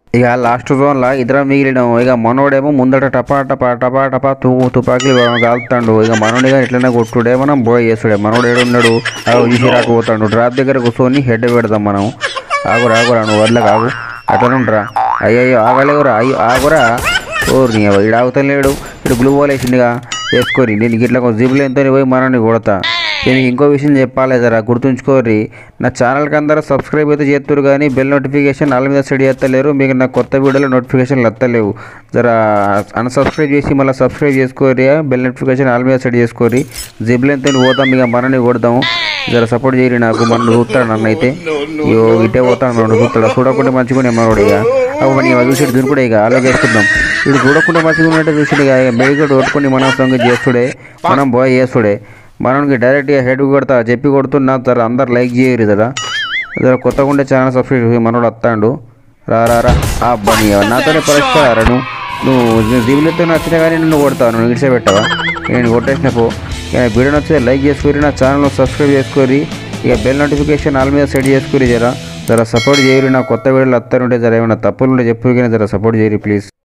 ఇక లాస్ట్ జోన్లో ఇద్దరం మిగిలినాం ఇక మనోడేమో ముందట టపా టపా టపా టపా తూ తుపాకీలు కాలుతాడు ఇక మనోడిగా ఎట్లనే కొట్టుడే మనం బోయ్ చేసుడే మనోడు ఏడున్నాడు ఆగు చూసి రాకు పోతాడు డ్రాప్ దగ్గర కూర్చొని హెడ్ పెడదాం మనం ఆగురా ఆగురా నువ్వు వడ్ల కాగు అట్లనే ఉండరా అయ్యయ్యో ఆగలేవురా అయ్యో ఆగురా ఓ నీ ఇడు ఆగుతలేడు ఇటు గ్లూ వేసిందిగా వేసుకొని నేను ఇట్లా ఒక జిబులు ఎంతో పోయి మనని కొడతా నేను ఇంకో విషయం చెప్పాలి జరా గుర్తుంచుకోరి నా ఛానల్కి అందరూ సబ్స్క్రైబ్ అయితే చేస్తారు కానీ బెల్ నోటిఫికేషన్ వాళ్ళ మీద సెట్ చేస్తలేరు మీకు నా కొత్త వీడియోలో నోటిఫికేషన్లు వస్తలేవు జరా అన్సబ్స్క్రైబ్ చేసి మళ్ళీ సబ్స్క్రైబ్ చేసుకోరి బెల్ నోటిఫికేషన్ వాళ్ళ మీద సెట్ చేసుకోరి జిబులు ఎంతో పోతాం ఇక మనని కొడదాము జర సపోర్ట్ చేయరు నాకు మన చూస్తాడు నన్ను అయితే అయ్యో ఇటే పోతాను నన్ను చూస్తాడు చూడకుండా మంచిగా మనోడు ఇక అప్పుడు నీ చూసి దునుకుడే ఇక ఆలోచిస్తున్నాం ఇప్పుడు చూడకుండా మంచిగా ఉన్నట్టు చూసి ఇక మెడికల్ కొట్టుకుని మనం సంగతి చేస్తుడే మనం బాయ్ చేస్తుడే మనకి డైరెక్ట్గా హెడ్ కొడతా చెప్పి కొడుతున్నా జర అందరు లైక్ చేయరు జరా జర కొత్తగా ఉండే ఛానల్ సబ్స్క్రైబ్ చేసి మనోడు వస్తాడు రా రా రా ఆ అబ్బా నీ నాతోనే పరిష్కారా నువ్వు నువ్వు జీవులతో నచ్చినా కానీ నిన్ను కొడతావు నువ్వు ఇడిసే పెట్టావా నేను కొట్టేసిన పో ఇక వీడియో నచ్చితే లైక్ చేసుకొని నా ఛానల్ సబ్స్క్రైబ్ చేసుకొని ఇక బెల్ నోటిఫికేషన్ ఆల్ మీద సెట్ చేసుకుని జరా జర సపోర్ట్ చేయరు నా కొత్త వీడియోలు వస్తారుంటే జర ఏమైనా తప్పులు ఉంటే చెప్పు కానీ జర సపోర్ట్ చేయరు ప్లీజ్